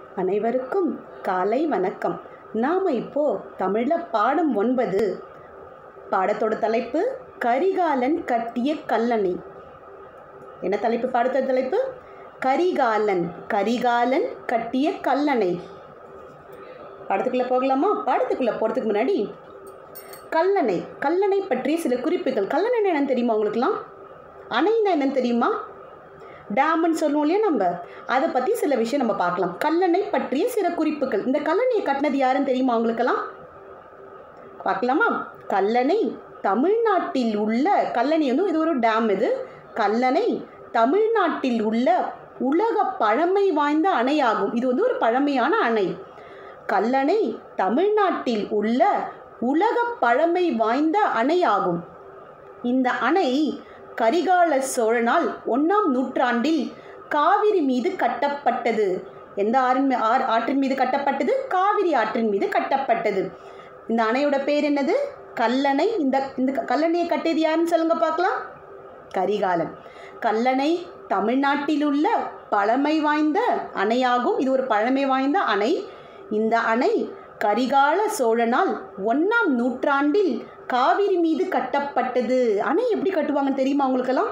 அனைவருக்கும் காலை வணக்கம் நாம் இப்போ தமிழில் பாடம் ஒன்பது பாடத்தோட தலைப்பு கரிகாலன் கட்டிய கல்லணை என்ன தலைப்பு பாடத்தோட தலைப்பு கரிகாலன் கரிகாலன் கட்டிய கல்லணை பாடத்துக்குள்ளே போகலாமா பாடத்துக்குள்ளே போகிறதுக்கு முன்னாடி கல்லணை கல்லணை பற்றிய சில குறிப்புகள் கல்லணை என்னன்னு தெரியுமா உங்களுக்குலாம் அணைன்னா என்னன்னு தெரியுமா டேம்னு சொல்லுவோம் இல்லையா நம்ம அதை பற்றி சில விஷயம் நம்ம பார்க்கலாம் கல்லணை பற்றிய சில குறிப்புகள் இந்த கல்லணையை கட்டினது யாருன்னு தெரியுமா உங்களுக்கெல்லாம் பார்க்கலாமா கல்லணை தமிழ்நாட்டில் உள்ள கல்லணை வந்து இது ஒரு டேம் இது கல்லணை தமிழ்நாட்டில் உள்ள உலக பழமை வாய்ந்த அணையாகும் இது வந்து ஒரு பழமையான அணை கல்லணை தமிழ்நாட்டில் உள்ள உலக பழமை வாய்ந்த அணையாகும் இந்த அணை கரிகால சோழனால் ஒன்றாம் நூற்றாண்டில் காவிரி மீது கட்டப்பட்டது எந்த ஆறின் மீ- ஆறு ஆற்றின் மீது கட்டப்பட்டது காவிரி ஆற்றின் மீது கட்டப்பட்டது இந்த அணையோட பேர் என்னது கல்லணை இந்த இந்த கல்லணையை கட்டியது யாருன்னு சொல்லுங்க பார்க்கலாம் கரிகாலன் கல்லணை தமிழ்நாட்டில் உள்ள பழமை வாய்ந்த அணையாகும் இது ஒரு பழமை வாய்ந்த அணை இந்த அணை கரிகால சோழனால் ஒன்றாம் நூற்றாண்டில் காவிரி மீது கட்டப்பட்டது அணை எப்படி கட்டுவாங்கன்னு தெரியுமா உங்களுக்கெல்லாம்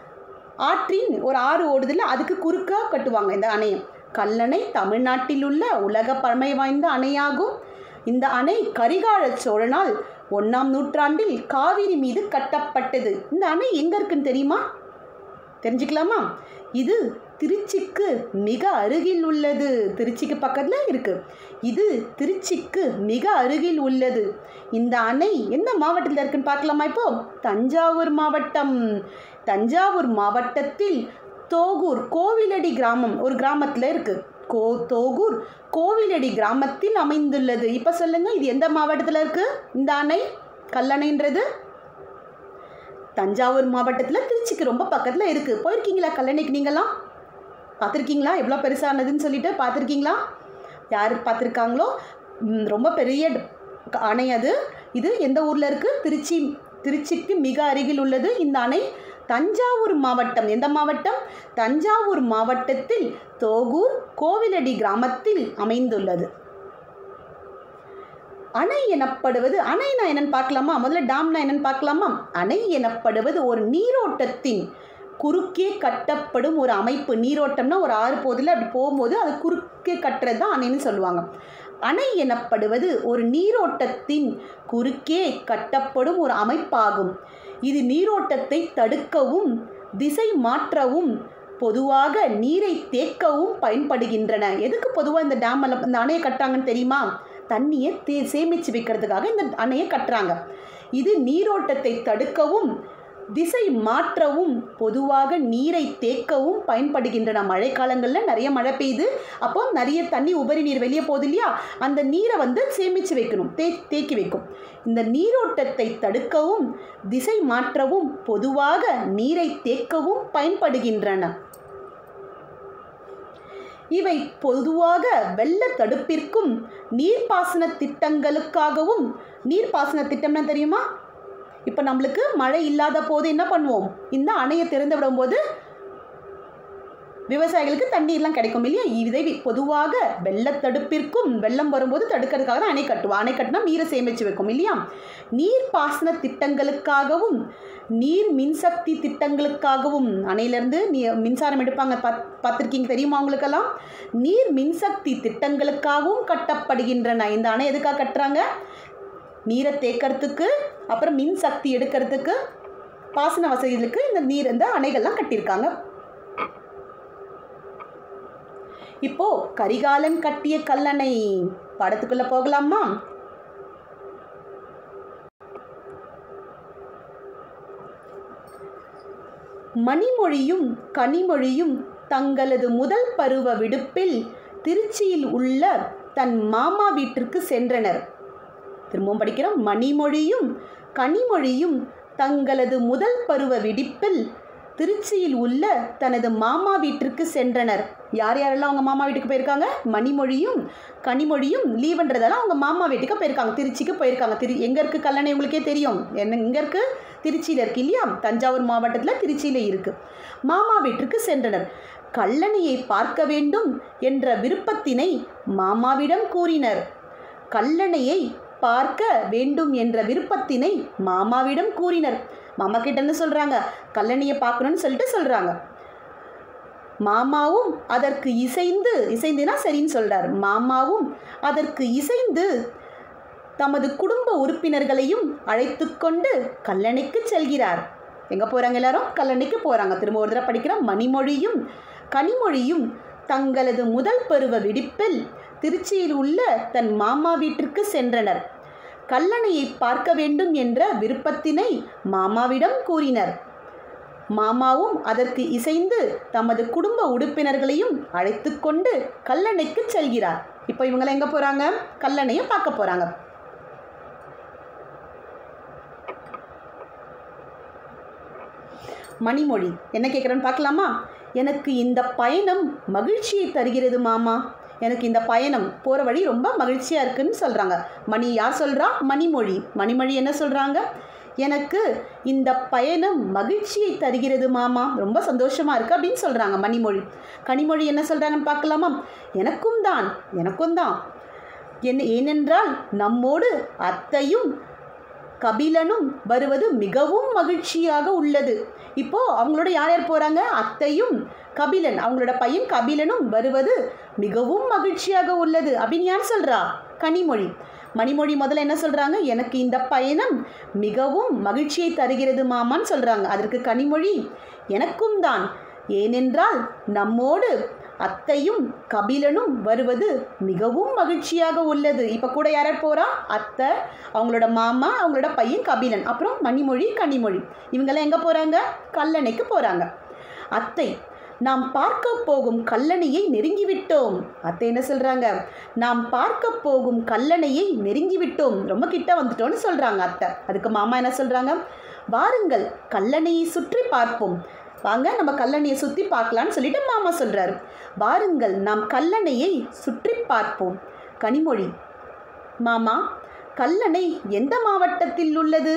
ஆற்றின் ஒரு ஆறு ஓடுதில்ல அதுக்கு குறுக்கா கட்டுவாங்க இந்த அணையை கல்லணை தமிழ்நாட்டில் உள்ள உலக பழமை வாய்ந்த அணையாகும் இந்த அணை கரிகால சோழனால் ஒன்றாம் நூற்றாண்டில் காவிரி மீது கட்டப்பட்டது இந்த அணை எங்கே இருக்குன்னு தெரியுமா தெரிஞ்சுக்கலாமா இது திருச்சிக்கு மிக அருகில் உள்ளது திருச்சிக்கு பக்கத்தில் இருக்கு இது திருச்சிக்கு மிக அருகில் உள்ளது இந்த அணை எந்த மாவட்டத்தில் இருக்குன்னு பார்க்கலாமா இப்போ தஞ்சாவூர் மாவட்டம் தஞ்சாவூர் மாவட்டத்தில் தோகூர் கோவிலடி கிராமம் ஒரு கிராமத்தில் இருக்கு கோ தோகூர் கோவிலடி கிராமத்தில் அமைந்துள்ளது இப்போ சொல்லுங்க இது எந்த மாவட்டத்தில் இருக்கு இந்த அணை கல்லணைன்றது தஞ்சாவூர் மாவட்டத்தில் திருச்சிக்கு ரொம்ப பக்கத்தில் இருக்குது போயிருக்கீங்களா கல்லணைக்கு நீங்களாம் பார்த்துருக்கீங்களா எவ்வளோ பெருசானதுன்னு சொல்லிட்டு பார்த்துருக்கீங்களா யார் பார்த்துருக்காங்களோ ம், ரொம்ப பெரிய ட- அணை அது இது எந்த ஊரில் இருக்குது திருச்சி திருச்சிக்கு மிக அருகில் உள்ளது இந்த அணை தஞ்சாவூர் மாவட்டம் எந்த மாவட்டம் தஞ்சாவூர் மாவட்டத்தில் தோகூர் கோவிலடி கிராமத்தில் அமைந்துள்ளது அணை எனப்படுவது அணைனா என்னன்னு பார்க்கலாமா முதல்ல டேம்னா என்னன்னு பார்க்கலாமா அணை எனப்படுவது ஒரு நீரோட்டத்தின் குறுக்கே கட்டப்படும் ஒரு அமைப்பு நீரோட்டம்னா ஒரு ஆறு போதில் அப்படி போகும்போது அது குறுக்கே கட்டுறது தான் அணைன்னு சொல்லுவாங்க அணை எனப்படுவது ஒரு நீரோட்டத்தின் குறுக்கே கட்டப்படும் ஒரு அமைப்பாகும் இது நீரோட்டத்தை தடுக்கவும் திசை மாற்றவும் பொதுவாக நீரை தேக்கவும் பயன்படுகின்றன எதுக்கு பொதுவாக இந்த டேம் இந்த அணையை கட்டுறாங்கன்னு தெரியுமா தண்ணியை தே சேமித்து வைக்கிறதுக்காக இந்த அணையை கட்டுறாங்க இது நீரோட்டத்தை தடுக்கவும் திசை மாற்றவும் பொதுவாக நீரை தேக்கவும் பயன்படுகின்றன மழைக்காலங்களில் நிறைய மழை பெய்யுது அப்போ நிறைய தண்ணி உபரி நீர் வெளியே போகுது இல்லையா அந்த நீரை வந்து சேமித்து வைக்கணும் தே தேக்கி வைக்கும் இந்த நீரோட்டத்தை தடுக்கவும் திசை மாற்றவும் பொதுவாக நீரை தேக்கவும் பயன்படுகின்றன இவை பொதுவாக வெள்ள தடுப்பிற்கும் நீர்ப்பாசன திட்டங்களுக்காகவும் நீர்ப்பாசன திட்டம்னா தெரியுமா இப்போ நம்மளுக்கு மழை இல்லாத போது என்ன பண்ணுவோம் இந்த அணையை திறந்து விடும்போது விவசாயிகளுக்கு தண்ணீர்லாம் கிடைக்கும் இல்லையா இதை பொதுவாக வெள்ளத்தடுப்பிற்கும் வெள்ளம் வரும்போது தடுக்கிறதுக்காக தான் அணை கட்டுவோம் அணை கட்டினா நீரை சேமித்து வைக்கும் இல்லையா நீர்ப்பாசன திட்டங்களுக்காகவும் நீர் மின்சக்தி திட்டங்களுக்காகவும் அணையிலேருந்து நீ மின்சாரம் எடுப்பாங்க பாத் பார்த்துருக்கீங்க தெரியுமா உங்களுக்கெல்லாம் நீர் மின்சக்தி திட்டங்களுக்காகவும் கட்டப்படுகின்றன இந்த அணை எதுக்காக கட்டுறாங்க நீரை தேக்கிறதுக்கு அப்புறம் மின் சக்தி எடுக்கிறதுக்கு பாசன வசதிகளுக்கு இந்த நீர் இந்த அணைகள்லாம் கட்டியிருக்காங்க இப்போ கரிகாலன் கட்டிய கல்லணை படத்துக்குள்ள போகலாமா மணிமொழியும் கனிமொழியும் தங்களது முதல் பருவ விடுப்பில் திருச்சியில் உள்ள தன் மாமா வீட்டிற்கு சென்றனர் திரும்பவும் படிக்கிறோம் மணிமொழியும் கனிமொழியும் தங்களது முதல் பருவ விடிப்பில் திருச்சியில் உள்ள தனது மாமா வீட்டிற்கு சென்றனர் யார் யாரெல்லாம் அவங்க மாமா வீட்டுக்கு போயிருக்காங்க மணிமொழியும் கனிமொழியும் லீவுன்றதெல்லாம் அவங்க மாமா வீட்டுக்கு போயிருக்காங்க திருச்சிக்கு போயிருக்காங்க திரு எங்கே இருக்குது கல்லணை உங்களுக்கே தெரியும் என்ன எங்கே இருக்குது திருச்சியில் இருக்கு இல்லையா தஞ்சாவூர் மாவட்டத்தில் திருச்சியில் இருக்குது மாமா வீட்டிற்கு சென்றனர் கல்லணையை பார்க்க வேண்டும் என்ற விருப்பத்தினை மாமாவிடம் கூறினர் கல்லணையை பார்க்க வேண்டும் என்ற விருப்பத்தினை மாமாவிடம் கூறினர் மாமா கிட்ட என்ன சொல்கிறாங்க கல்லணையை பார்க்கணும்னு சொல்லிட்டு சொல்கிறாங்க மாமாவும் அதற்கு இசைந்து இசைந்துனா சரின்னு சொல்கிறார் மாமாவும் அதற்கு இசைந்து தமது குடும்ப உறுப்பினர்களையும் அழைத்து கொண்டு கல்லணைக்கு செல்கிறார் எங்கே போகிறாங்க எல்லாரும் கல்லணைக்கு போகிறாங்க திரும்ப ஒரு தடவை படிக்கிற மணிமொழியும் கனிமொழியும் தங்களது முதல் பருவ விடிப்பில் திருச்சியில் உள்ள தன் மாமா வீட்டிற்கு சென்றனர் கல்லணையை பார்க்க வேண்டும் என்ற விருப்பத்தினை மாமாவிடம் கூறினர் மாமாவும் அதற்கு இசைந்து தமது குடும்ப உறுப்பினர்களையும் அழைத்து கொண்டு கல்லணைக்கு செல்கிறார் இப்போ இவங்களாம் எங்கே போகிறாங்க கல்லணையை பார்க்க போகிறாங்க மணிமொழி என்ன கேட்குறேன்னு பார்க்கலாமா எனக்கு இந்த பயணம் மகிழ்ச்சியை தருகிறது மாமா எனக்கு இந்த பயணம் போகிற வழி ரொம்ப மகிழ்ச்சியாக இருக்குன்னு சொல்கிறாங்க மணி யார் சொல்கிறா மணிமொழி மணிமொழி என்ன சொல்கிறாங்க எனக்கு இந்த பயணம் மகிழ்ச்சியை தருகிறது மாமா ரொம்ப சந்தோஷமாக இருக்குது அப்படின்னு சொல்கிறாங்க மணிமொழி கனிமொழி என்ன சொல்கிறாங்கன்னு பார்க்கலாமா எனக்கும் தான் எனக்கும் தான் என்ன ஏனென்றால் நம்மோடு அத்தையும் கபிலனும் வருவது மிகவும் மகிழ்ச்சியாக உள்ளது இப்போ அவங்களோட யார் யார் போகிறாங்க அத்தையும் கபிலன் அவங்களோட பையன் கபிலனும் வருவது மிகவும் மகிழ்ச்சியாக உள்ளது அப்படின்னு யார் சொல்கிறா கனிமொழி மணிமொழி முதல்ல என்ன சொல்கிறாங்க எனக்கு இந்த பயணம் மிகவும் மகிழ்ச்சியை தருகிறது மாமான்னு சொல்கிறாங்க அதற்கு கனிமொழி எனக்கும் தான் ஏனென்றால் நம்மோடு அத்தையும் கபிலனும் வருவது மிகவும் மகிழ்ச்சியாக உள்ளது இப்போ கூட யார் யார் போகிறா அத்தை அவங்களோட மாமா அவங்களோட பையன் கபிலன் அப்புறம் மணிமொழி கனிமொழி இவங்கெல்லாம் எங்கே போகிறாங்க கல்லணைக்கு போகிறாங்க அத்தை நாம் பார்க்க போகும் கல்லணையை நெருங்கிவிட்டோம் அத்தை என்ன சொல்கிறாங்க நாம் பார்க்க போகும் கல்லணையை நெருங்கிவிட்டோம் ரொம்ப கிட்ட வந்துட்டோம்னு சொல்கிறாங்க அத்தை அதுக்கு மாமா என்ன சொல்கிறாங்க வாருங்கள் கல்லணையை சுற்றி பார்ப்போம் வாங்க நம்ம கல்லணையை சுற்றி பார்க்கலான்னு சொல்லிட்டு மாமா சொல்கிறாரு வாருங்கள் நாம் கல்லணையை சுற்றி பார்ப்போம் கனிமொழி மாமா கல்லணை எந்த மாவட்டத்தில் உள்ளது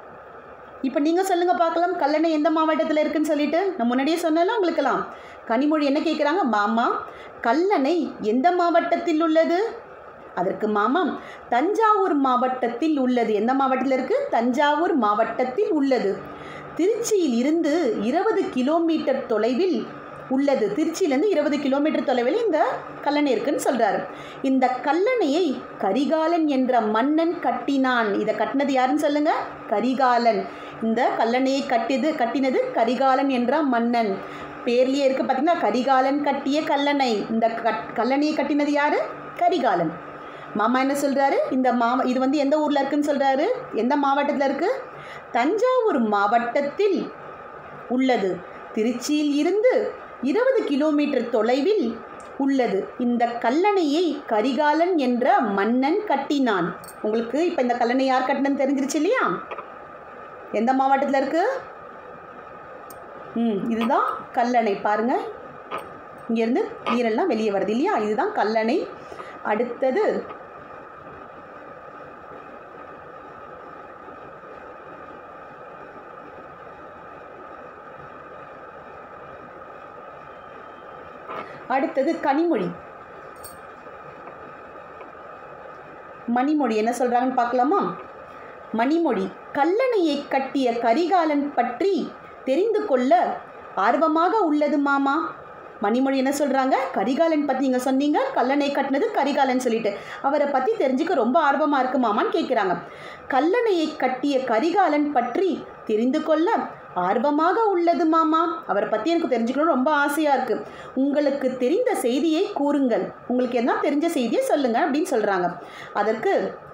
இப்போ நீங்கள் சொல்லுங்கள் பார்க்கலாம் கல்லணை எந்த மாவட்டத்தில் இருக்குன்னு சொல்லிட்டு நான் முன்னாடியே சொன்னாலும் உங்களுக்கெல்லாம் கனிமொழி என்ன கேட்குறாங்க மாமா கல்லணை எந்த மாவட்டத்தில் உள்ளது அதற்கு மாமா தஞ்சாவூர் மாவட்டத்தில் உள்ளது எந்த மாவட்டத்தில் இருக்குது தஞ்சாவூர் மாவட்டத்தில் உள்ளது திருச்சியில் இருந்து இருபது கிலோமீட்டர் தொலைவில் உள்ளது திருச்சியிலேருந்து இருபது கிலோமீட்டர் தொலைவில் இந்த கல்லணை இருக்குன்னு சொல்கிறாரு இந்த கல்லணையை கரிகாலன் என்ற மன்னன் கட்டினான் இதை கட்டினது யாருன்னு சொல்லுங்க கரிகாலன் இந்த கல்லணையை கட்டியது கட்டினது கரிகாலன் என்ற மன்னன் பேர்லேயே இருக்குது பார்த்தீங்கன்னா கரிகாலன் கட்டிய கல்லணை இந்த கட் கல்லணையை கட்டினது யார் கரிகாலன் மாமா என்ன சொல்கிறாரு இந்த மாவ இது வந்து எந்த ஊரில் இருக்குன்னு சொல்கிறாரு எந்த மாவட்டத்தில் இருக்குது தஞ்சாவூர் மாவட்டத்தில் உள்ளது திருச்சியில் இருந்து இருபது கிலோமீட்டர் தொலைவில் உள்ளது இந்த கல்லணையை கரிகாலன் என்ற மன்னன் கட்டினான் உங்களுக்கு இப்போ இந்த கல்லணை யார் கட்டினன்னு தெரிஞ்சிருச்சு இல்லையா எந்த மாவட்டத்தில் இருக்கு ம் இதுதான் கல்லணை பாருங்க இங்கேருந்து நீரெல்லாம் வெளியே வருது இல்லையா இதுதான் கல்லணை அடுத்தது அடுத்தது கனிமொழி மணிமொழி என்ன சொல்கிறாங்கன்னு பார்க்கலாமா மணிமொழி கல்லணையை கட்டிய கரிகாலன் பற்றி தெரிந்து கொள்ள ஆர்வமாக உள்ளது மாமா மணிமொழி என்ன சொல்கிறாங்க கரிகாலன் பற்றி நீங்கள் சொன்னீங்க கல்லணை கட்டினது கரிகாலன் சொல்லிட்டு அவரை பற்றி தெரிஞ்சுக்க ரொம்ப ஆர்வமாக இருக்கு மாமான்னு கேட்குறாங்க கல்லணையை கட்டிய கரிகாலன் பற்றி தெரிந்து கொள்ள ஆர்வமாக உள்ளது மாமா அவரை பற்றி எனக்கு தெரிஞ்சுக்கணும் ரொம்ப ஆசையாக இருக்குது உங்களுக்கு தெரிந்த செய்தியை கூறுங்கள் உங்களுக்கு என்ன தெரிஞ்ச செய்தியை சொல்லுங்கள் அப்படின்னு சொல்கிறாங்க அதற்கு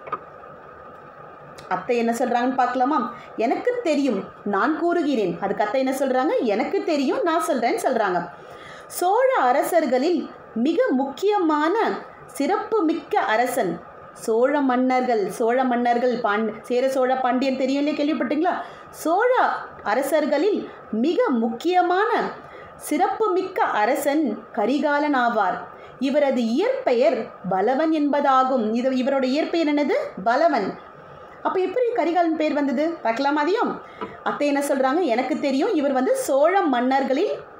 அத்தை என்ன சொல்கிறாங்கன்னு பார்க்கலாமா எனக்கு தெரியும் நான் கூறுகிறேன் அதுக்கு அத்தை என்ன சொல்கிறாங்க எனக்கு தெரியும் நான் சொல்கிறேன்னு சொல்கிறாங்க சோழ அரசர்களில் மிக முக்கியமான சிறப்பு மிக்க அரசன் சோழ மன்னர்கள் சோழ மன்னர்கள் பாண்ட் சேர சோழ பாண்டியன் தெரியும் இல்லையா கேள்விப்பட்டீங்களா சோழ அரசர்களில் மிக முக்கியமான சிறப்புமிக்க அரசன் கரிகாலன் ஆவார் இவரது இயற்பெயர் பலவன் என்பதாகும் இது இவரோட இயற்பெயர் என்னது பலவன் அப்போ எப்படி கரிகாலன் பேர் வந்தது பார்க்கலாம் அதையும் அத்தை என்ன சொல்கிறாங்க எனக்கு தெரியும் இவர் வந்து சோழ மன்னர்களில்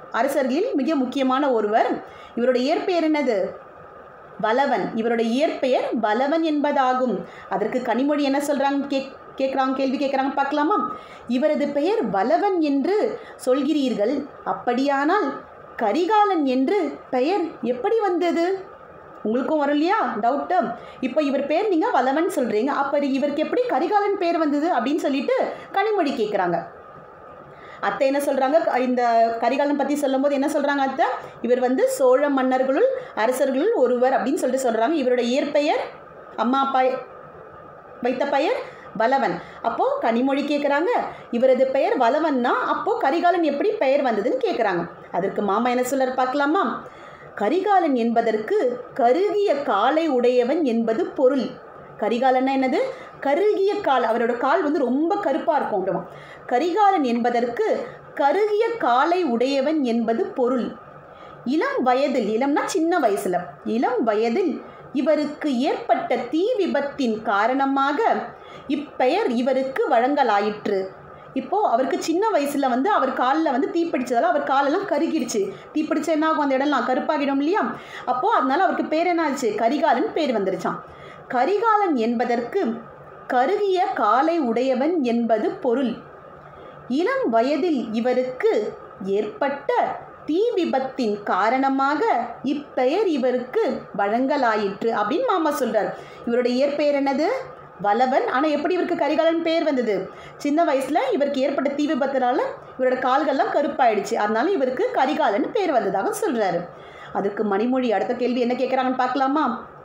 அரசர்களில் மிக முக்கியமான ஒருவர் இவருடைய இயற்பெயர் என்னது பலவன் இவருடைய இயற்பெயர் பலவன் என்பதாகும் அதற்கு கனிமொழி என்ன சொல்றாங்க கேக் கேட்குறாங்க கேள்வி கேட்குறாங்க பார்க்கலாமா இவரது பெயர் பலவன் என்று சொல்கிறீர்கள் அப்படியானால் கரிகாலன் என்று பெயர் எப்படி வந்தது உங்களுக்கும் வரும் இல்லையா டவுட்டு இப்போ இவர் பேர் நீங்கள் வல்லவன் சொல்கிறீங்க அப்போ இவருக்கு எப்படி கரிகாலன் பேர் வந்தது அப்படின்னு சொல்லிட்டு கனிமொழி கேட்குறாங்க அத்தை என்ன சொல்கிறாங்க இந்த கரிகாலன் பற்றி சொல்லும்போது என்ன சொல்கிறாங்க அத்தை இவர் வந்து சோழ மன்னர்களுள் அரசர்களுள் ஒருவர் அப்படின்னு சொல்லிட்டு சொல்கிறாங்க இவருடைய இயற்பெயர் அம்மா அப்பா வைத்த பெயர் வலவன் அப்போது கனிமொழி கேட்குறாங்க இவரது பெயர் வலவன்னா அப்போது கரிகாலன் எப்படி பெயர் வந்ததுன்னு கேட்குறாங்க அதற்கு மாமா என்ன சொல்லர் பார்க்கலாமா கரிகாலன் என்பதற்கு கருகிய காலை உடையவன் என்பது பொருள் கரிகாலன்னா என்னது கருகிய கால் அவரோட கால் வந்து ரொம்ப கருப்பாக இருக்கும் அப்படிமா கரிகாலன் என்பதற்கு கருகிய காலை உடையவன் என்பது பொருள் இளம் வயதில் இளம்னா சின்ன வயசில் இளம் வயதில் இவருக்கு ஏற்பட்ட தீ விபத்தின் காரணமாக இப்பெயர் இவருக்கு வழங்கலாயிற்று இப்போது அவருக்கு சின்ன வயசில் வந்து அவர் காலில் வந்து தீப்பிடிச்சதால அவர் காலெல்லாம் கருகிடுச்சு தீப்பிடிச்ச என்ன ஆகும் அந்த இடம்லாம் கருப்பாகிடும் இல்லையா அப்போது அதனால அவருக்கு பேர் என்ன ஆச்சு கரிகாலன் பேர் வந்துருச்சான் கரிகாலன் என்பதற்கு கருகிய காலை உடையவன் என்பது பொருள் இளம் வயதில் இவருக்கு ஏற்பட்ட தீ விபத்தின் காரணமாக இப்பெயர் இவருக்கு வழங்கலாயிற்று அப்படின்னு மாமா சொல்றார் இவருடைய இயற்பெயர் என்னது வலவன் ஆனால் எப்படி இவருக்கு கரிகாலன் பேர் வந்தது சின்ன வயசில் இவருக்கு ஏற்பட்ட தீ விபத்தினால இவரோட கால்கள்லாம் கருப்பாயிடுச்சு அதனால இவருக்கு கரிகாலன் பேர் வந்ததாக சொல்றாரு அதுக்கு மணிமொழி அடுத்த கேள்வி என்ன கேட்குறாங்கன்னு பார்க்கலாமா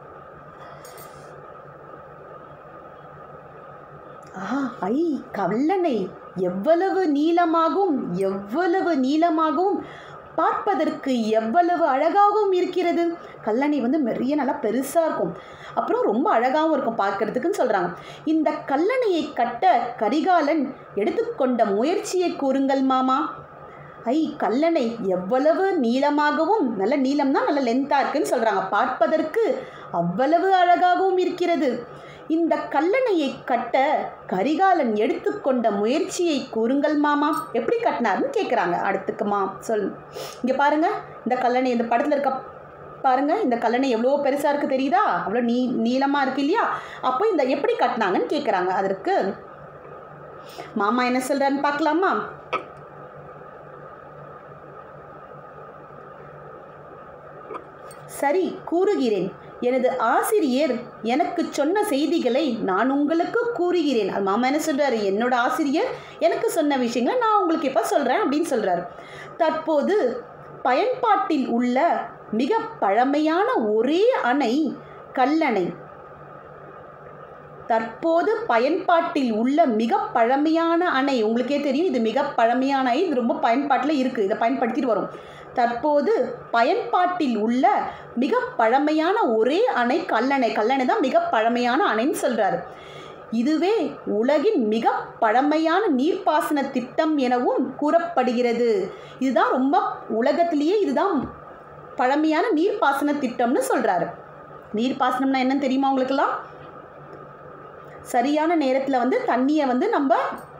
ஆ ஐ கல்லணை எவ்வளவு நீளமாகவும் எவ்வளவு நீளமாகவும் பார்ப்பதற்கு எவ்வளவு அழகாகவும் இருக்கிறது கல்லணை வந்து நிறைய நல்லா பெருசாக இருக்கும் அப்புறம் ரொம்ப அழகாகவும் இருக்கும் பார்க்கறதுக்குன்னு சொல்கிறாங்க இந்த கல்லணையை கட்ட கரிகாலன் எடுத்துக்கொண்ட முயற்சியை கூறுங்கள் மாமா ஐ கல்லணை எவ்வளவு நீளமாகவும் நல்ல நீளம்னா நல்ல லென்த்தாக இருக்குன்னு சொல்கிறாங்க பார்ப்பதற்கு அவ்வளவு அழகாகவும் இருக்கிறது இந்த கல்லணையை கட்ட கரிகாலன் எடுத்துக்கொண்ட முயற்சியை கூறுங்கள் மாமா எப்படி கட்டினார்னு கேட்குறாங்க அடுத்துக்குமா சொல் இங்கே பாருங்க இந்த கல்லணை இந்த படத்தில் இருக்க பாருங்க இந்த கல்லணை எவ்வளோ பெருசாக இருக்குது தெரியுதா அவ்வளோ நீ நீளமாக இருக்கு இல்லையா அப்போ இந்த எப்படி கட்டினாங்கன்னு கேட்குறாங்க அதற்கு மாமா என்ன சொல்கிறான்னு பார்க்கலாமா சரி கூறுகிறேன் எனது ஆசிரியர் எனக்கு சொன்ன செய்திகளை நான் உங்களுக்கு கூறுகிறேன் அது மாமா என்ன சொல்கிறாரு என்னோட ஆசிரியர் எனக்கு சொன்ன விஷயங்களை நான் உங்களுக்கு இப்போ சொல்கிறேன் அப்படின்னு சொல்கிறாரு தற்போது பயன்பாட்டில் உள்ள மிக பழமையான ஒரே அணை கல்லணை தற்போது பயன்பாட்டில் உள்ள மிக பழமையான அணை உங்களுக்கே தெரியும் இது மிக பழமையான அணை இது ரொம்ப பயன்பாட்டில் இருக்குது இதை பயன்படுத்திட்டு வரும் தற்போது பயன்பாட்டில் உள்ள மிக பழமையான ஒரே அணை கல்லணை கல்லணை தான் மிக பழமையான அணைன்னு சொல்கிறாரு இதுவே உலகின் மிக பழமையான நீர்ப்பாசன திட்டம் எனவும் கூறப்படுகிறது இதுதான் ரொம்ப உலகத்திலேயே இதுதான் பழமையான நீர்ப்பாசன திட்டம்னு சொல்கிறாரு நீர்ப்பாசனம்னா என்னன்னு தெரியுமா உங்களுக்கெல்லாம் சரியான நேரத்தில் வந்து தண்ணியை வந்து நம்ம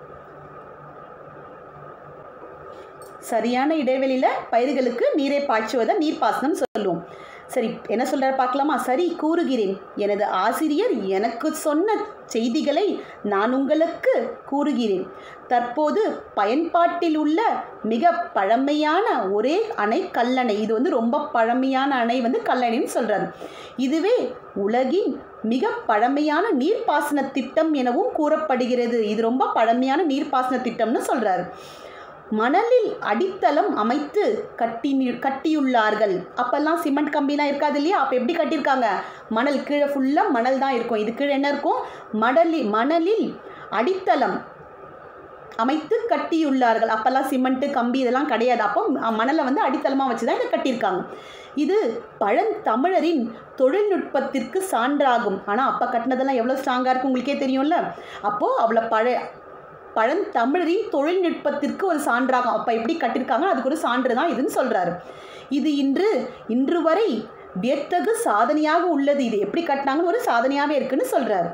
சரியான இடைவெளியில் பயிர்களுக்கு நீரை பாய்ச்சுவதை நீர்ப்பாசனம் சொல்லுவோம் சரி என்ன சொல்கிறார் பார்க்கலாமா சரி கூறுகிறேன் எனது ஆசிரியர் எனக்கு சொன்ன செய்திகளை நான் உங்களுக்கு கூறுகிறேன் தற்போது பயன்பாட்டில் உள்ள மிக பழமையான ஒரே அணை கல்லணை இது வந்து ரொம்ப பழமையான அணை வந்து கல்லணைன்னு சொல்கிறார் இதுவே உலகின் மிக பழமையான நீர்ப்பாசன திட்டம் எனவும் கூறப்படுகிறது இது ரொம்ப பழமையான நீர்ப்பாசன திட்டம்னு சொல்கிறார் மணலில் அடித்தளம் அமைத்து கட்டி கட்டியுள்ளார்கள் அப்போல்லாம் சிமெண்ட் கம்பிலாம் இருக்காது இல்லையா அப்போ எப்படி கட்டியிருக்காங்க மணல் கீழே ஃபுல்லாக மணல் தான் இருக்கும் இது கீழே என்ன இருக்கும் மணலி மணலில் அடித்தளம் அமைத்து கட்டியுள்ளார்கள் அப்போல்லாம் சிமெண்ட்டு கம்பி இதெல்லாம் கிடையாது அப்போ மணலை வந்து அடித்தளமாக வச்சு தான் இதை கட்டியிருக்காங்க இது பழந்தமிழரின் தொழில்நுட்பத்திற்கு சான்றாகும் ஆனால் அப்போ கட்டினதெல்லாம் எவ்வளோ ஸ்ட்ராங்காக இருக்கும் உங்களுக்கே தெரியும்ல அப்போது அவ்வளோ பழைய பழந்தமிழரின் தொழில்நுட்பத்திற்கு ஒரு சான்றாகும் அப்போ எப்படி கட்டியிருக்காங்க அதுக்கு ஒரு சான்று தான் இதுன்னு சொல்கிறாரு இது இன்று இன்று வரை வியத்தகு சாதனையாக உள்ளது இது எப்படி கட்டினாங்கன்னு ஒரு சாதனையாகவே இருக்குன்னு சொல்கிறாரு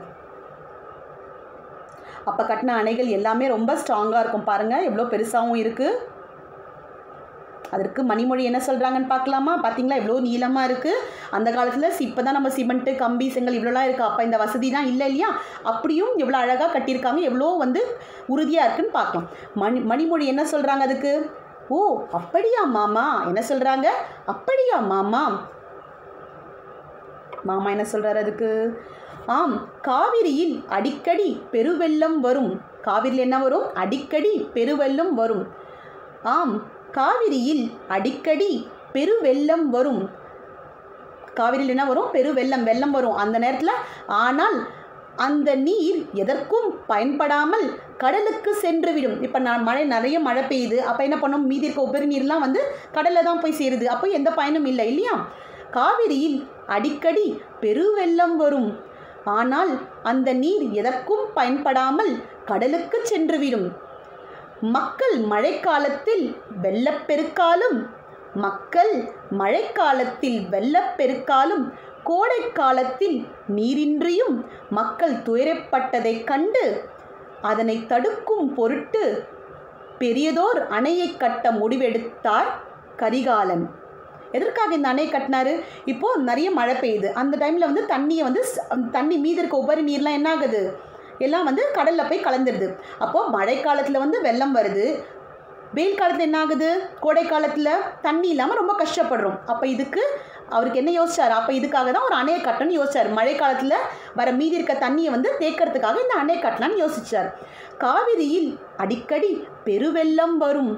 அப்போ கட்டின அணைகள் எல்லாமே ரொம்ப ஸ்ட்ராங்காக இருக்கும் பாருங்கள் எவ்வளோ பெருசாகவும் இருக்குது அதற்கு மணிமொழி என்ன சொல்கிறாங்கன்னு பார்க்கலாமா பார்த்தீங்களா எவ்வளோ நீளமாக இருக்குது அந்த காலத்தில் இப்போ தான் நம்ம சிமெண்ட்டு கம்பி செங்கல் இவ்வளோலாம் இருக்குது அப்போ இந்த வசதி தான் இல்லை இல்லையா அப்படியும் எவ்வளோ அழகாக கட்டியிருக்காங்க எவ்வளோ வந்து உறுதியாக இருக்குன்னு பார்க்கலாம் மணி மணிமொழி என்ன சொல்கிறாங்க அதுக்கு ஓ அப்படியா மாமா என்ன சொல்கிறாங்க அப்படியா மாமா மாமா என்ன சொல்கிறார் அதுக்கு ஆம் காவிரியில் அடிக்கடி பெருவெள்ளம் வரும் காவிரியில் என்ன வரும் அடிக்கடி பெருவெள்ளம் வரும் ஆம் காவிரியில் அடிக்கடி பெருவெள்ளம் வரும் காவிரியில் என்ன வரும் பெருவெள்ளம் வெள்ளம் வரும் அந்த நேரத்தில் ஆனால் அந்த நீர் எதற்கும் பயன்படாமல் கடலுக்கு சென்றுவிடும் இப்போ நான் மழை நிறைய மழை பெய்யுது அப்போ என்ன பண்ணும் மீதி இருக்க உபரி நீர்லாம் வந்து கடலில் தான் போய் சேருது அப்போ எந்த பயனும் இல்லை இல்லையா காவிரியில் அடிக்கடி பெருவெள்ளம் வரும் ஆனால் அந்த நீர் எதற்கும் பயன்படாமல் கடலுக்கு சென்றுவிடும் மக்கள் மழைக்காலத்தில் வெள்ளப்பெருக்காலும் மக்கள் மழைக்காலத்தில் வெள்ளப்பெருக்காலும் கோடை காலத்தில் நீரின்றியும் மக்கள் துயரப்பட்டதைக் கண்டு அதனை தடுக்கும் பொருட்டு பெரியதோர் அணையை கட்ட முடிவெடுத்தார் கரிகாலன் எதற்காக இந்த அணை கட்டினாரு இப்போது நிறைய மழை பெய்யுது அந்த டைமில் வந்து தண்ணியை வந்து ஸ்- தண்ணி மீதி இருக்க உபரி நீர்லாம் என்ன ஆகுது எல்லாம் வந்து கடலில் போய் கலந்துருது அப்போது மழைக்காலத்தில் வந்து வெள்ளம் வருது வெயில் காலத்தில் என்ன ஆகுது கோடை காலத்தில் தண்ணி இல்லாமல் ரொம்ப கஷ்டப்படுறோம் அப்போ இதுக்கு அவருக்கு என்ன யோசிச்சார் அப்போ இதுக்காக தான் ஒரு அணையை கட்டணும்னு யோசிச்சார் மழை காலத்தில் வர மீதி இருக்க தண்ணியை வந்து தேக்கிறதுக்காக இந்த அணையை கட்டலாம்னு யோசிச்சார் காவிரியில் அடிக்கடி பெருவெள்ளம் வரும்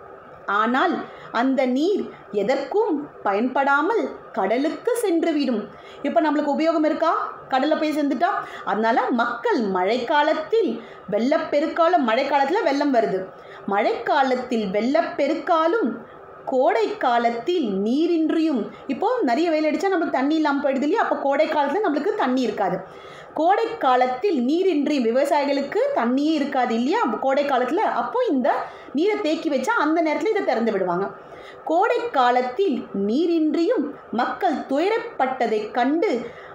ஆனால் அந்த நீர் எதற்கும் பயன்படாமல் கடலுக்கு சென்றுவிடும் இப்போ நம்மளுக்கு உபயோகம் இருக்கா கடலில் போய் சேர்ந்துட்டா அதனால மக்கள் மழைக்காலத்தில் வெள்ளப்பெருக்காலும் மழைக்காலத்தில் வெள்ளம் வருது மழைக்காலத்தில் வெள்ளப்பெருக்காலும் கோடை காலத்தில் நீரின்றியும் இப்போ நிறைய வெயில் அடித்தா நம்மளுக்கு தண்ணி இல்லாமல் போயிடுது இல்லையா அப்போ கோடை காலத்தில் நம்மளுக்கு தண்ணி இருக்காது கோடை காலத்தில் நீரின்றியும் விவசாயிகளுக்கு தண்ணியே இருக்காது இல்லையா கோடை காலத்தில் அப்போ இந்த நீரை தேக்கி வச்சா அந்த நேரத்தில் இதை திறந்து விடுவாங்க கோடை காலத்தில் நீரின்றியும் மக்கள் துயரப்பட்டதைக் கண்டு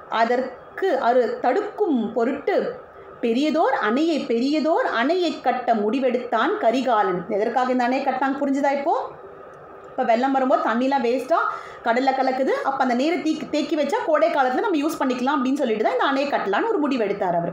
அதற்கு அரு தடுக்கும் பொருட்டு பெரியதோர் அணையை பெரியதோர் அணையை கட்ட முடிவெடுத்தான் கரிகாலன் எதற்காக இந்த அணையை கட்டினாங்க புரிஞ்சுதா இப்போ இப்போ வெள்ளம் வரும்போது தண்ணிலாம் வேஸ்ட்டாக கடலில் கலக்குது அப்போ அந்த நீரை தீக்கி தேக்கி வச்சா கோடை காலத்தில் நம்ம யூஸ் பண்ணிக்கலாம் அப்படின்னு சொல்லிட்டு தான் இந்த அணையை கட்டலான்னு ஒரு முடிவு எடுத்தார் அவர்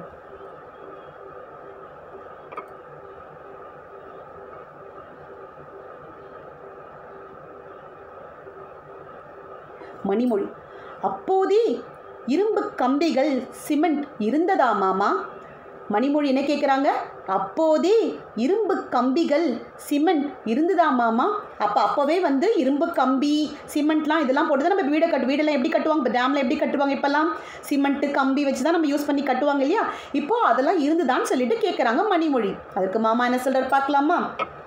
மணிமொழி அப்போதே இரும்பு கம்பிகள் சிமெண்ட் இருந்ததா மாமா மணிமொழி என்ன கேட்குறாங்க அப்போதே இரும்பு கம்பிகள் சிமெண்ட் இருந்ததா மாமா அப்போ அப்போவே வந்து இரும்பு கம்பி சிமெண்ட்லாம் இதெல்லாம் போட்டு தான் நம்ம வீடை கட்டு வீடெல்லாம் எப்படி கட்டுவாங்க இப்போ டேமில் எப்படி கட்டுவாங்க இப்போல்லாம் சிமெண்ட்டு கம்பி வச்சு தான் நம்ம யூஸ் பண்ணி கட்டுவாங்க இல்லையா இப்போ அதெல்லாம் இருந்துதான்னு சொல்லிட்டு கேட்குறாங்க மணிமொழி அதுக்கு மாமா என்ன சொல்கிறார் பார்க்கலாமா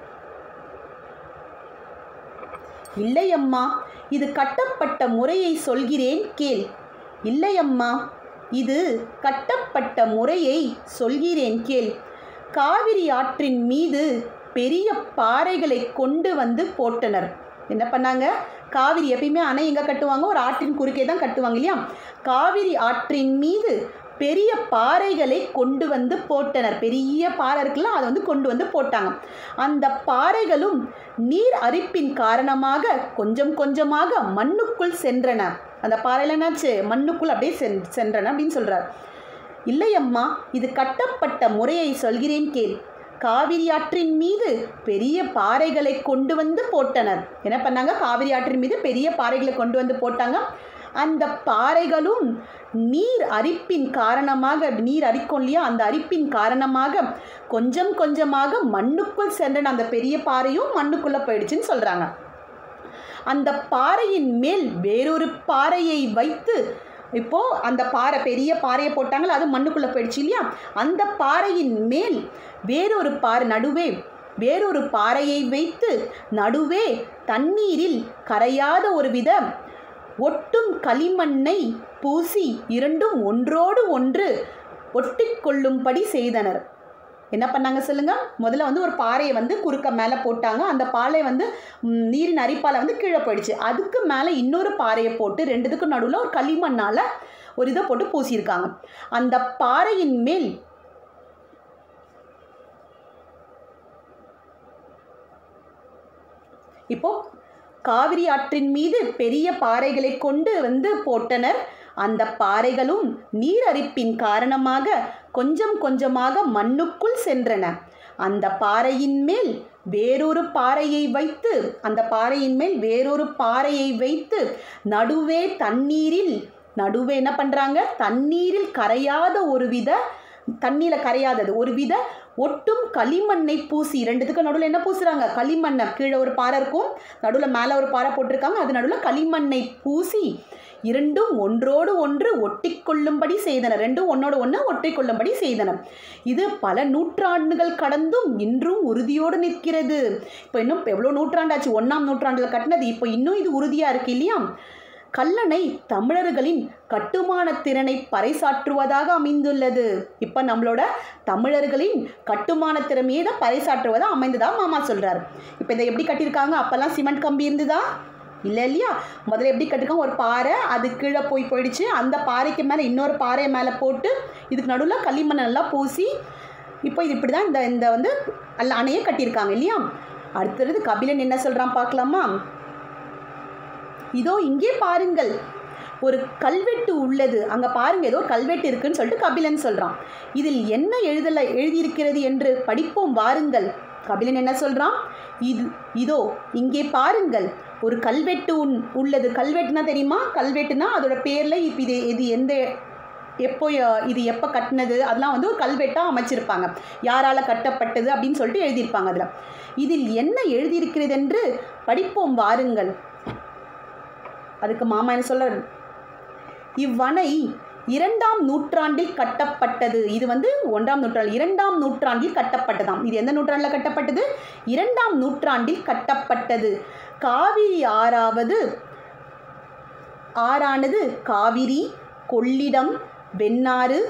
இல்லை அம்மா இது கட்டப்பட்ட முறையை சொல்கிறேன் கேள் இல்லை அம்மா இது கட்டப்பட்ட முறையை சொல்கிறேன் கேள் காவிரி ஆற்றின் மீது பெரிய பாறைகளை கொண்டு வந்து போட்டனர் என்ன பண்ணாங்க காவிரி எப்பயுமே அணை எங்கே கட்டுவாங்க ஒரு ஆற்றின் குறுக்கே தான் கட்டுவாங்க இல்லையா காவிரி ஆற்றின் மீது பெரிய பாறைகளை கொண்டு வந்து போட்டனர் பெரிய பாறை இருக்குல்ல அதை வந்து கொண்டு வந்து போட்டாங்க அந்த பாறைகளும் நீர் அரிப்பின் காரணமாக கொஞ்சம் கொஞ்சமாக மண்ணுக்குள் சென்றன அந்த பாறையில் என்னாச்சு மண்ணுக்குள் அப்படியே சென் சென்றன அப்படின்னு சொல்கிறார் இல்லை அம்மா இது கட்டப்பட்ட முறையை சொல்கிறேன் கேள் காவிரி ஆற்றின் மீது பெரிய பாறைகளை கொண்டு வந்து போட்டனர் என்ன பண்ணாங்க காவிரி ஆற்றின் மீது பெரிய பாறைகளை கொண்டு வந்து போட்டாங்க அந்த பாறைகளும் நீர் அரிப்பின் காரணமாக நீர் அரிக்கும் இல்லையா அந்த அரிப்பின் காரணமாக கொஞ்சம் கொஞ்சமாக மண்ணுக்குள் சென்றன அந்த பெரிய பாறையும் மண்ணுக்குள்ளே போயிடுச்சுன்னு சொல்கிறாங்க அந்த பாறையின் மேல் வேறொரு பாறையை வைத்து இப்போ அந்த பாறை பெரிய பாறையை போட்டாங்களா அது மண்ணுக்குள்ளே போயிடுச்சு இல்லையா அந்த பாறையின் மேல் வேறொரு பாறை நடுவே வேறொரு பாறையை வைத்து நடுவே தண்ணீரில் கரையாத ஒரு வித ஒட்டும் களிமண்ணை பூசி இரண்டும் ஒன்றோடு ஒன்று ஒட்டிக்கொள்ளும்படி செய்தனர் என்ன பண்ணாங்க சொல்லுங்க முதல்ல வந்து ஒரு பாறையை வந்து குறுக்க மேலே போட்டாங்க அந்த பாறை வந்து ம், நீரின் அரிப்பால் வந்து கீழே போயிடுச்சு அதுக்கு மேலே இன்னொரு பாறையை போட்டு ரெண்டுத்துக்கும் நடுவில் ஒரு களிமண்ணால் ஒரு இதை போட்டு பூசியிருக்காங்க அந்த பாறையின் மேல் இப்போ காவிரி ஆற்றின் மீது பெரிய பாறைகளை கொண்டு வந்து போட்டனர் அந்த பாறைகளும் நீரரிப்பின் காரணமாக கொஞ்சம் கொஞ்சமாக மண்ணுக்குள் சென்றன அந்த பாறையின் மேல் வேறொரு பாறையை வைத்து அந்த பாறையின் மேல் வேறொரு பாறையை வைத்து நடுவே தண்ணீரில் நடுவே என்ன பண்ணுறாங்க தண்ணீரில் கரையாத ஒரு வித தண்ணியில் கரையாதது ஒரு வித ஒட்டும் களிமண்ணை பூசி ரெண்டுத்துக்கும் நடுவில் என்ன பூசுறாங்க களிமண்ணை கீழே ஒரு பாறை இருக்கும் நடுவில் மேலே ஒரு பாறை போட்டிருக்காங்க அது நடுவில் களிமண்ணை பூசி இரண்டும் ஒன்றோடு ஒன்று ஒட்டிக்கொள்ளும்படி செய்தன ரெண்டும் ஒன்னோடு ஒன்று ஒட்டிக்கொள்ளும்படி செய்தன இது பல நூற்றாண்டுகள் கடந்தும் இன்றும் உறுதியோடு நிற்கிறது இப்போ இன்னும் எவ்வளோ நூற்றாண்டாச்சு ஒன்றாம் நூற்றாண்டில் கட்டினது இப்போ இன்னும் இது உறுதியாக இருக்கு இல்லையா கல்லணை தமிழர்களின் கட்டுமான திறனை பறைசாற்றுவதாக அமைந்துள்ளது இப்போ நம்மளோட தமிழர்களின் கட்டுமான திறமையை தான் பறைசாற்றுவதாக அமைந்ததாக மாமா சொல்கிறார் இப்போ இதை எப்படி கட்டியிருக்காங்க அப்போல்லாம் சிமெண்ட் கம்பி இருந்ததா இல்லை இல்லையா முதல்ல எப்படி கட்டிருக்காங்க ஒரு பாறை அது கீழே போய் போயிடுச்சு அந்த பாறைக்கு மேலே இன்னொரு பாறையை மேலே போட்டு இதுக்கு நடுவில் களிமண் நல்லா பூசி இப்போ இது இப்படி தான் இந்த இந்த வந்து அல்ல அணையை கட்டியிருக்காங்க இல்லையா அடுத்தது கபிலன் என்ன சொல்கிறான் பார்க்கலாமா இதோ இங்கே பாருங்கள் ஒரு கல்வெட்டு உள்ளது அங்கே பாருங்க ஏதோ கல்வெட்டு இருக்குன்னு சொல்லிட்டு கபிலன் சொல்கிறான் இதில் என்ன எழுதல எழுதியிருக்கிறது என்று படிப்போம் வாருங்கள் கபிலன் என்ன சொல்கிறான் இது இதோ இங்கே பாருங்கள் ஒரு கல்வெட்டு உன் உள்ளது கல்வெட்டுனா தெரியுமா கல்வெட்டுனா அதோட பேரில் இப்போ இது இது எந்த எப்போ அஹ், இது எப்போ கட்டினது அதெல்லாம் வந்து ஒரு கல்வெட்டாக அமைச்சிருப்பாங்க யாரால் கட்டப்பட்டது அப்படின்னு சொல்லிட்டு எழுதியிருப்பாங்க அதில் இதில் என்ன எழுதியிருக்கிறது என்று படிப்போம் வாருங்கள் அதுக்கு மாமா என்ன சொல்ற இவ்வணை இரண்டாம் நூற்றாண்டில் கட்டப்பட்டது இது வந்து ஒன்றாம் நூற்றாண்டு இரண்டாம் நூற்றாண்டில் கட்டப்பட்டதாம் இது எந்த நூற்றாண்டில் கட்டப்பட்டது இரண்டாம் நூற்றாண்டில் கட்டப்பட்டது காவிரி ஆறாவது ஆறானது காவிரி கொள்ளிடம் வெண்ணாறு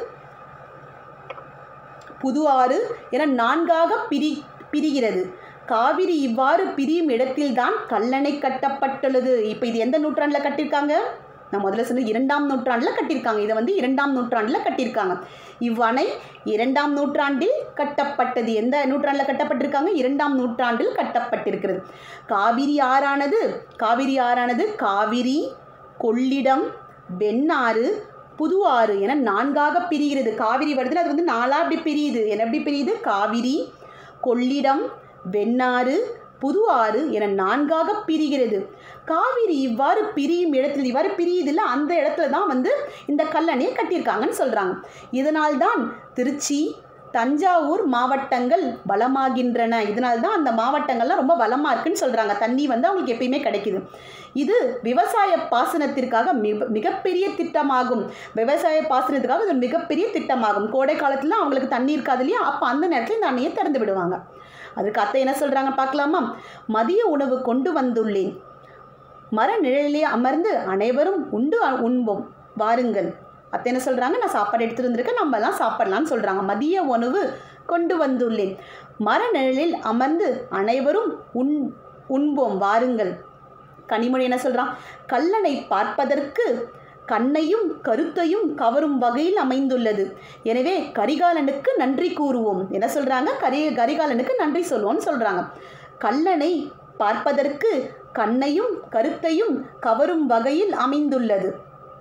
புது ஆறு என நான்காக பிரி பிரிகிறது காவிரி இவ்வாறு பிரியும் இடத்தில்தான் கல்லணை கட்டப்பட்டுள்ளது இப்போ இது எந்த நூற்றாண்டில் கட்டியிருக்காங்க நான் முதல்ல சொன்ன இரண்டாம் நூற்றாண்டில் கட்டியிருக்காங்க இதை வந்து இரண்டாம் நூற்றாண்டில் கட்டியிருக்காங்க இவ்வணை இரண்டாம் நூற்றாண்டில் கட்டப்பட்டது எந்த நூற்றாண்டில் கட்டப்பட்டிருக்காங்க இரண்டாம் நூற்றாண்டில் கட்டப்பட்டிருக்கிறது காவிரி ஆறானது காவிரி ஆறானது காவிரி கொள்ளிடம் வெண்ணாறு புது ஆறு என நான்காக பிரிகிறது காவிரி வருதுல அது வந்து நாலாக அப்படி பிரியுது என்ன எப்படி பிரியுது காவிரி கொள்ளிடம் வெண்ணாறு புது ஆறு என நான்காக பிரிகிறது காவிரி இவ்வாறு பிரியும் இடத்தில் இவ்வாறு பிரியுதில்ல அந்த இடத்துல தான் வந்து இந்த கல்லணையை கட்டியிருக்காங்கன்னு சொல்கிறாங்க இதனால்தான் திருச்சி தஞ்சாவூர் மாவட்டங்கள் வளமாகின்றன இதனால தான் அந்த மாவட்டங்கள்லாம் ரொம்ப வளமாக இருக்குன்னு சொல்கிறாங்க தண்ணி வந்து அவங்களுக்கு எப்பயுமே கிடைக்குது இது விவசாய பாசனத்திற்காக மிக மிகப்பெரிய திட்டமாகும் விவசாய பாசனத்துக்காக இது ஒரு மிகப்பெரிய திட்டமாகும் கோடை காலத்தில் அவங்களுக்கு தண்ணி இருக்காது இல்லையா அப்போ அந்த நேரத்தில் இந்த அணையை திறந்து விடுவாங்க அதுக்கு அத்தை என்ன சொல்கிறாங்க பார்க்கலாமா மதிய உணவு கொண்டு வந்துள்ளேன் மர நிழலிலே அமர்ந்து அனைவரும் உண்டு அ- உண்போம் வாருங்கள் அத்தை என்ன சொல்கிறாங்க நான் சாப்பாடு எடுத்துட்டு வந்திருக்கேன் நம்ம எல்லாம் சாப்பிடலாம்னு சொல்கிறாங்க மதிய உணவு கொண்டு வந்துள்ளேன் மர நிழலில் அமர்ந்து அனைவரும் உண் உண்போம் வாருங்கள் கனிமொழி என்ன சொல்கிறான் கல்லணை பார்ப்பதற்கு கண்ணையும் கருத்தையும் கவரும் வகையில் அமைந்துள்ளது எனவே கரிகாலனுக்கு நன்றி கூறுவோம் என்ன சொல்கிறாங்க கரி கரிகாலனுக்கு நன்றி சொல்லுவோம்னு சொல்கிறாங்க கல்லணை பார்ப்பதற்கு கண்ணையும் கருத்தையும் கவரும் வகையில் அமைந்துள்ளது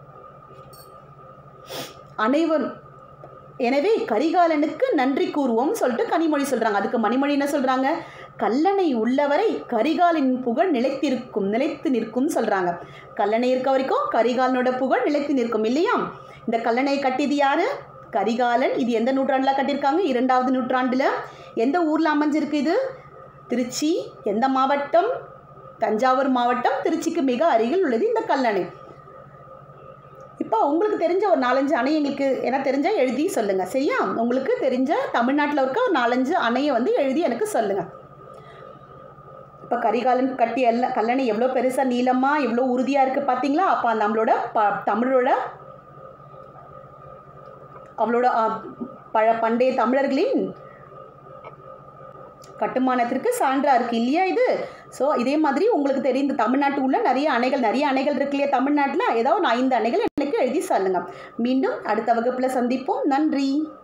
அனைவரும் எனவே கரிகாலனுக்கு நன்றி கூறுவோம் சொல்லிட்டு கனிமொழி சொல்கிறாங்க அதுக்கு மணிமொழி என்ன சொல்கிறாங்க கல்லணை உள்ளவரை கரிகாலின் புகழ் நிலைத்திருக்கும் நிலைத்து நிற்கும் சொல்கிறாங்க கல்லணை இருக்க வரைக்கும் கரிகாலனோட புகழ் நிலைத்து நிற்கும் இல்லையா இந்த கல்லணையை கட்டியது யாரு கரிகாலன் இது எந்த நூற்றாண்டில் கட்டியிருக்காங்க இரண்டாவது நூற்றாண்டில் எந்த ஊரில் அமைஞ்சிருக்கு இது திருச்சி எந்த மாவட்டம் தஞ்சாவூர் மாவட்டம் திருச்சிக்கு மிக அருகில் உள்ளது இந்த கல்லணை இப்போ உங்களுக்கு தெரிஞ்ச ஒரு நாலஞ்சு அணை எங்களுக்கு என்ன தெரிஞ்சால் எழுதி சொல்லுங்கள் சரியா உங்களுக்கு தெரிஞ்ச தமிழ்நாட்டில் இருக்க ஒரு நாலஞ்சு அணையை வந்து எழுதி எனக்கு சொல்லுங்கள் இப்போ கரிகாலன் கட்டி எல்லாம் கல்லணை எவ்வளோ பெருசாக நீளமாக எவ்வளோ உறுதியாக இருக்குது பார்த்தீங்களா அப்போ நம்மளோட ப தமிழோட அவளோட ஆ, பழ பண்டைய தமிழர்களின் கட்டுமானத்திற்கு சான்றா இருக்கு இல்லையா இது ஸோ இதே மாதிரி உங்களுக்கு தெரிந்த தமிழ்நாட்டு உள்ள நிறைய அணைகள் நிறைய அணைகள் இருக்கு இல்லையா தமிழ்நாட்டில் ஏதோ ஒரு ஐந்து அணைகள் எனக்கு எழுதி சொல்லுங்கள் மீண்டும் அடுத்த வகுப்பில் சந்திப்போம் நன்றி